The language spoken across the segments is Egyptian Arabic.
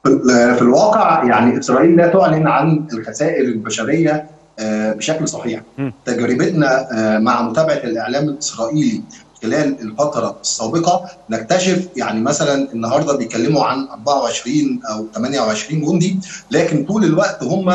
في الواقع يعني اسرائيل لا تعلن عن الخسائر البشريه بشكل صحيح تجربتنا مع متابعه الاعلام الاسرائيلي خلال الفترة السابقة نكتشف يعني مثلا النهارده بيتكلموا عن 24 أو 28 جندي لكن طول الوقت هم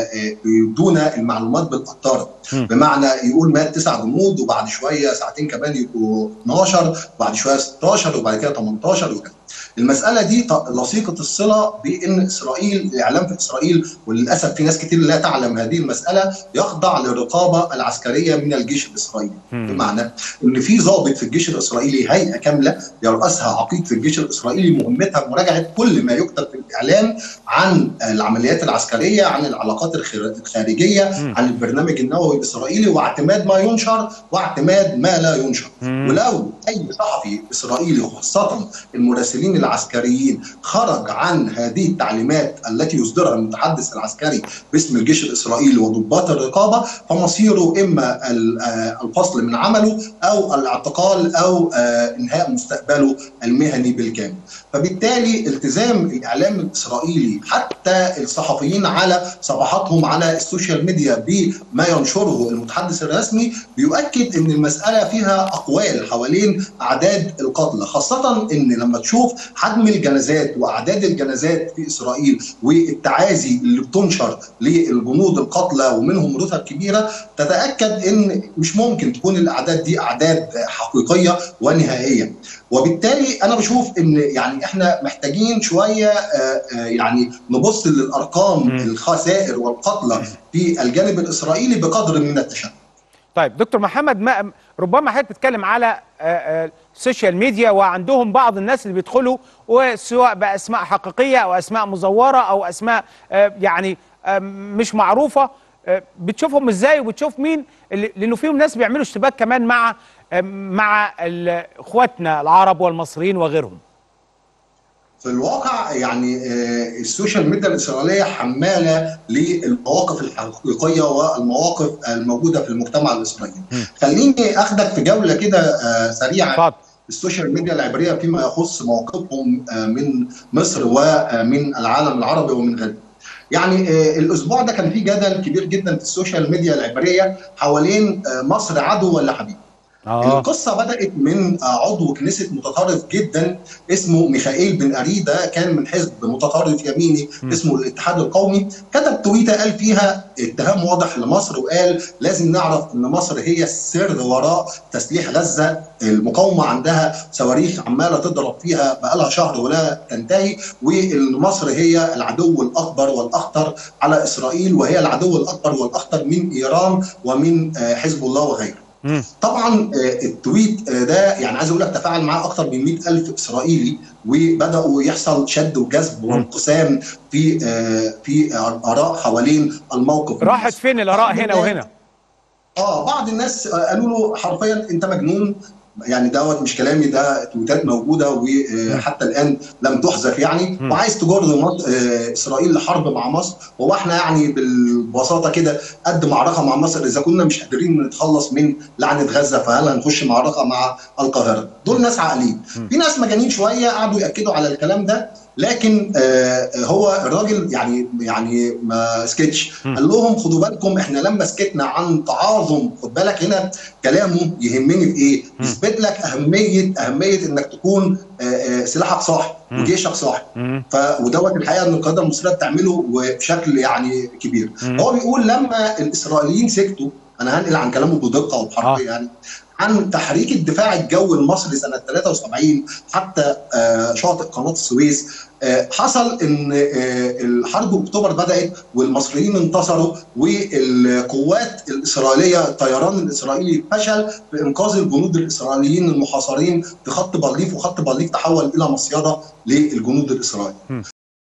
بيدونا المعلومات بالقطارة بمعنى يقول مات تسع جنود وبعد شوية ساعتين كمان يبقوا 12 وبعد شوية 16 وبعد كده 18 وكده المساله دي لصيقه الصله بان اسرائيل الاعلام في اسرائيل وللاسف في ناس كتير لا تعلم هذه المساله يخضع للرقابه العسكريه من الجيش الاسرائيلي بمعنى ان في ضابط في الجيش الاسرائيلي هيئه كامله يراسها عقيد في الجيش الاسرائيلي مهمتها مراجعه كل ما يكتب في الاعلام عن العمليات العسكريه عن العلاقات الخارجيه عن البرنامج النووي الاسرائيلي واعتماد ما ينشر واعتماد ما لا ينشر ولو اي صحفي اسرائيلي خاصه المراسلين العسكريين خرج عن هذه التعليمات التي يصدرها المتحدث العسكري باسم الجيش الاسرائيلي وضباط الرقابه فمصيره اما الفصل من عمله او الاعتقال او انهاء مستقبله المهني بالكامل. فبالتالي التزام الاعلام الاسرائيلي حتى الصحفيين على صفحاتهم على السوشيال ميديا بما ينشره المتحدث الرسمي بيؤكد ان المساله فيها اقوال حوالين اعداد القتلى خاصه ان لما تشوف حجم الجنازات واعداد الجنازات في اسرائيل والتعازي اللي بتنشر للجنود القتلى ومنهم رتب كبيره تتاكد ان مش ممكن تكون الاعداد دي اعداد حقيقيه ونهائيه وبالتالي انا بشوف ان يعني احنا محتاجين شويه يعني نبص للارقام الخسائر والقتلى في الجانب الاسرائيلي بقدر من التشتت طيب دكتور محمد ما ربما حضرتك بتتكلم على السوشيال ميديا وعندهم بعض الناس اللي بيدخلوا وسواء باسماء حقيقيه او اسماء مزوره او اسماء يعني مش معروفه بتشوفهم ازاي وبتشوف مين لانه فيهم ناس بيعملوا اشتباك كمان مع مع اخواتنا العرب والمصريين وغيرهم في الواقع يعني السوشيال ميديا الاسرائيليه حماله للمواقف الحقيقيه والمواقف الموجوده في المجتمع الاسرائيلي. خليني اخدك في جوله كده سريعه فضل. السوشيال ميديا العبريه فيما يخص مواقفهم من مصر ومن العالم العربي ومن غيره. يعني الاسبوع ده كان في جدل كبير جدا في السوشيال ميديا العبريه حوالين مصر عدو ولا حبيب. آه. القصة بدأت من عضو كنيسة متطرف جدا اسمه ميخائيل بن أري ده كان من حزب متطرف يميني م. اسمه الاتحاد القومي كتب تويتة قال فيها اتهام واضح لمصر وقال لازم نعرف ان مصر هي السر وراء تسليح غزة المقاومة عندها صواريخ عمالة تضرب فيها بقالها شهر ولا تنتهي وان مصر هي العدو الأكبر والأخطر على إسرائيل وهي العدو الأكبر والأخطر من إيران ومن حزب الله وغيره طبعا التويت ده يعني عايز اقول لك تفاعل معاه اكثر من 100 الف اسرائيلي وبداوا يحصل شد وجذب وانقسام في في اراء حوالين الموقف راحت فين الاراء هنا وهنا اه بعض الناس قالوا له حرفيا انت مجنون يعني دوت مش كلامي ده تويتات موجوده وحتى الان لم تحذف يعني وعايز تجر اسرائيل لحرب مع مصر هو احنا يعني بالبساطه كده قد معركه مع مصر اذا كنا مش قادرين نتخلص من لعنه غزه فهل هنخش معركه مع القاهره دول ناس عاقلين في ناس مجانين شويه قعدوا ياكدوا على الكلام ده لكن آه هو الراجل يعني يعني ما سكتش قال لهم خدوا بالكم احنا لما سكتنا عن تعاظم خد بالك هنا كلامه يهمني في ايه؟ يثبت لك اهميه اهميه انك تكون آه آه سلاحك صاحي وجيشك صاحي ف ودوت الحقيقه ان القياده المصريه بتعمله بشكل يعني كبير هو بيقول لما الاسرائيليين سكتوا انا هنقل عن كلامه بدقه وبحرفيه يعني عن تحريك الدفاع الجوي المصري سنه 73 حتى شاطئ قناه السويس حصل ان الحرب اكتوبر بدات والمصريين انتصروا والقوات الاسرائيليه الطيران الاسرائيلي فشل في انقاذ الجنود الاسرائيليين المحاصرين في خط بارليف وخط بارليف تحول الى مصيده للجنود الاسرائيليين